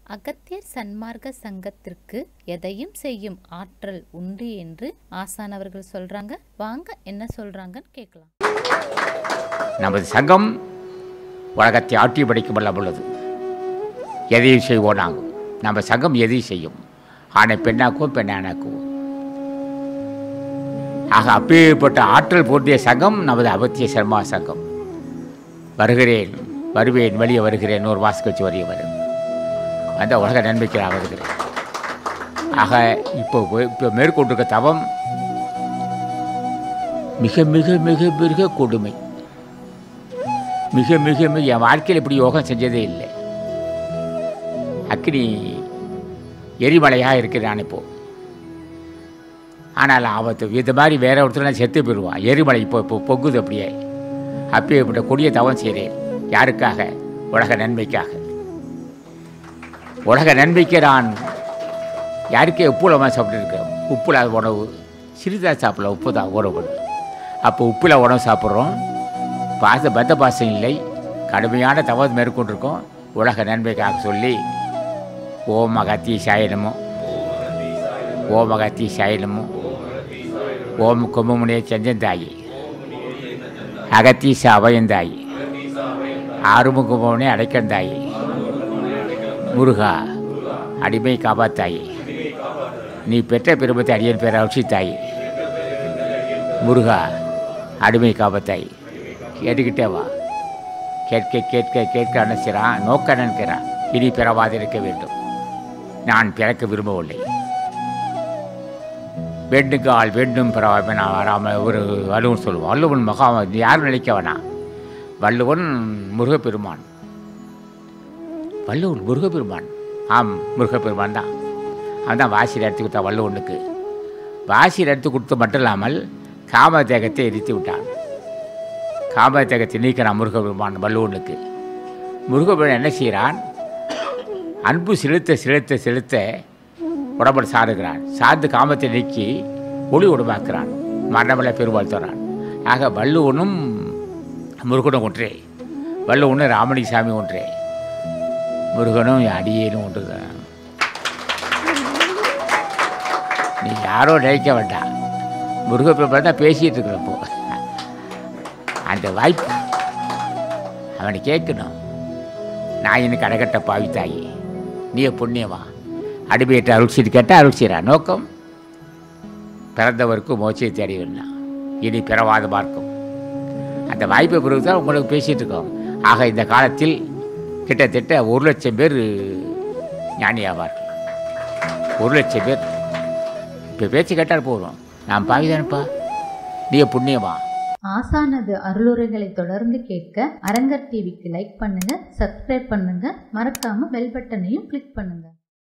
அகத்தியர் சன்மார்க்க சங்கத்திற்கு எதையும் செய்யும் ஆற்றல் உண்டு என்று ஆசான் அவர்கள் சொல்றாங்க வாங்க என்ன சொல்றாங்கன்னு கேட்கலாம் நமது சங்கம் உலகத்தை ஆட்டி படைக்கும் வல்ல உள்ளது எதையும் செய்வோம் நாங்கள் நம்ம சங்கம் எதையும் செய்யும் ஆணை பெண்ணாக்குவோம் பெண்ணானாக்குவோம் ஆக அப்பேற்பட்ட ஆற்றல் பொருந்திய சங்கம் நமது அபத்திய சர்மா சங்கம் வருகிறேன் வருவேன் வெளியே வருகிறேன் ஒரு மாதம் கழிச்சு வரைய வரும் அந்த உலக நன்மைக்கு நான் வருகிறேன் ஆக இப்போ இப்போ மேற்கொண்டிருக்க தவம் மிக மிக மிக மிக கொடுமை மிக மிக மிக என் வாழ்க்கையில் இப்படி யோகம் செஞ்சதே இல்லை அக்னி எரிமலையாக இருக்கிறான் இப்போ ஆனால் ஆபத்து இது மாதிரி வேற ஒருத்தர் செத்து போயிடுவான் எரிமலை இப்போ இப்போ பொங்குது அப்படியே அப்பயே இப்படி கொடிய தவம் செய்கிறேன் யாருக்காக உலக நன்மைக்காக உலக நன்மைக்கு நான் யாருக்கே உப்பு இல்லாமல் சாப்பிட்டுருக்கேன் உப்பு இல்லாத உணவு சிறிதாக சாப்பிடல உப்பு தான் உணவு அப்போ உப்பில் உணவு சாப்பிட்றோம் பாச பத்த பாசம் இல்லை கடுமையான தவறு மேற்கொண்டிருக்கோம் உலக நன்மைக்காக சொல்லி ஓம் அகத்தி சாயனமோ ஓம் அகத்தி சாயனமோ ஓம் கும்பமுனைய செஞ்சந்தாயி அகத்தீச அபயந்தாயி ஆறுமுகமுனை அடைக்கந்தாயி முருகா அடிமை காப்பாத்தாயி நீ பெற்ற பெருமத்தை அடியன் பேர தாயி முருகா அடிமை காப்பாத்தாயி கேட்டுக்கிட்டே வா கேட்க கேட்க கேட்க அனுசிறான் நோக்க நினைக்கிறான் இனி பிறவாதிருக்க வேண்டும் நான் பிறக்க விரும்பவில்லை வேண்டுங்கால் வேண்டும் பிறவாமை நான் வராமல் ஒரு வள்ளுவன் சொல்லுவான் வள்ளுவன் மகா யாரும் நினைக்க வேணாம் வள்ளுவன் முருகப்பெருமான் வள்ளுவன் முருகப்பெருமான் ஆம் முருகப்பெருமான் தான் அவன் தான் வாசியில் எடுத்து கொடுத்தான் வள்ளுவனுக்கு வாசியில் எடுத்து கொடுத்து மட்டும் இல்லாமல் காமதேகத்தை எரித்து விட்டான் காமதேகத்தை நீக்கிறான் முருகப்பெருமான் வள்ளுவனுக்கு முருகப்பெருமான் என்ன செய்கிறான் அன்பு செலுத்த செலுத்த செலுத்த உடம்புல சாருகிறான் சார்ந்து காமத்தை நீக்கி ஒளி உடம்பாக்குறான் மரணமலை பெருவாள் தரான் ஆக வள்ளுவனும் முருகனும் ஒன்றே வள்ளுவனும் ராமணி சாமி ஒன்றே முருகனும் அடியேனும் ஒன்றுதான் நீ யாரோ நினைக்க வேண்டாம் முருகப்பெருமாள் தான் பேசிகிட்டு இருக்கிறப்போ அந்த வாய்ப்பு அவனை கேட்கணும் நான் எனக்கு அடகட்ட பாவித்தாயி நீ புண்ணியமா அடிமையிட்டு அருள் செய்து கேட்டால் அருள் செய்கிறான் நோக்கம் பிறந்தவருக்கு மோட்சை தேடி வரலாம் இனி பிறவாத பார்க்கும் அந்த வாய்ப்பை பிறகு தான் உங்களுக்கு பேசிகிட்டு இருக்கோம் ஆக இந்த காலத்தில் கிட்டத்தட்ட ஒரு லட்சம் பேர் ஞானியாவார்கள் ஒரு லட்சம் பேர் இப்போ பேச்சு கேட்டால் போதும் நான் பாவிதானப்பா நீ புண்ணியமா ஆசானது அருளுரைகளை தொடர்ந்து கேட்க அரங்கர் டிவிக்கு லைக் பண்ணுங்க சப்ஸ்கிரைப் பண்ணுங்க மறக்காம பெல் பட்டனையும் கிளிக் பண்ணுங்க